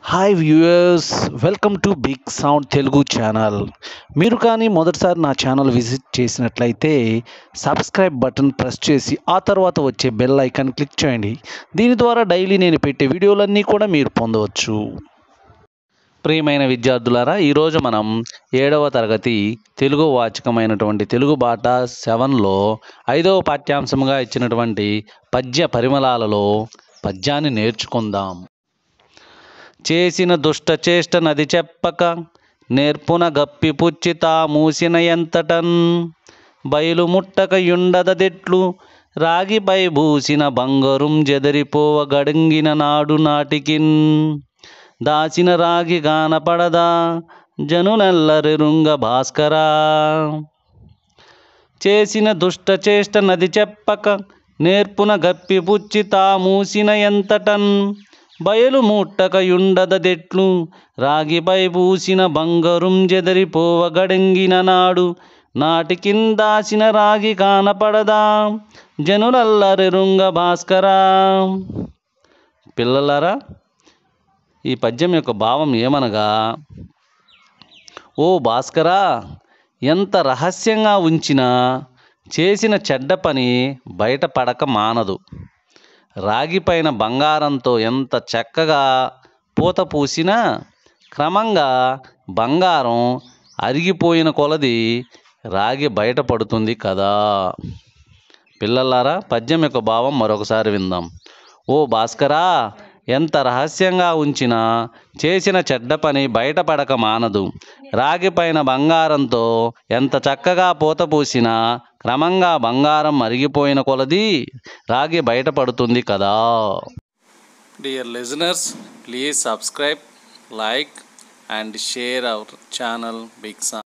Hi viewers welcome to big sound Telugu channel మీరు కానీ మొదటిసారి నా ఛానల్ విజిట్ చేసినట్లయితే సబ్స్క్రైబ్ బటన్ ప్రెస్ చేసి ఆ తర్వాత వచ్చే బెల్ ఐకాన్ క్లిక్ చేయండి దీని ద్వారా డైలీ నేను పెట్టే వీడియోలన్నీ కూడా మీరు పొందవచ్చు ప్రియమైన విద్యార్థులారా ఈరోజు మనం ఏడవ తరగతి తెలుగు వాచకమైనటువంటి తెలుగు బాట సెవెన్లో ఐదవ పాఠ్యాంశముగా ఇచ్చినటువంటి పద్య పరిమళాలలో పద్యాన్ని నేర్చుకుందాం చేసిన దుష్ట చేష్ట నది చెప్పక నేర్పున గప్పి పుచ్చితా మూసిన ఎంతటన్ బయలు ముట్టక యుండదదెట్లు రాగిపై బూసిన బంగారుం జెదరిపోవ గడంగిన నాడు నాటికిన్ దాచిన రాగి గానపడదా జనులెల్లరెరుంగ భాస్కరా చేసిన దుష్ట చేష్ట నది చెప్పక నేర్పున గప్పి పుచ్చి తా మూసిన ఎంతటన్ బయలు ముట్టక యుండదదెట్లు రాగిపై పూసిన బంగారుం జెదరిపోవ గడంగిన నాడు నాటి కిందాసిన రాగి కానపడదా జనులల్లరెరుంగ భాస్కరా పిల్లలారా ఈ పద్యం యొక్క భావం ఏమనగా ఓ భాస్కరా ఎంత రహస్యంగా ఉంచినా చేసిన చెడ్డ పని బయటపడక మానదు రాగిపైన బంగారంతో ఎంత చక్కగా పూత పూసినా క్రమంగా బంగారం అరిగిపోయిన కొలది రాగి బయటపడుతుంది కదా పిల్లలారా పద్యం యొక్క భావం మరొకసారి విందాం ఓ భాస్కరా ఎంత రహస్యంగా ఉంచినా చేసిన చెడ్డ పని బయటపడక మానదు రాగిపైన బంగారంతో ఎంత చక్కగా పూత పూసినా క్రమంగా బంగారం మరిగిపోయిన కొలది రాగి బయటపడుతుంది కదా Dear listeners, please subscribe, like, and share our channel Big Sound.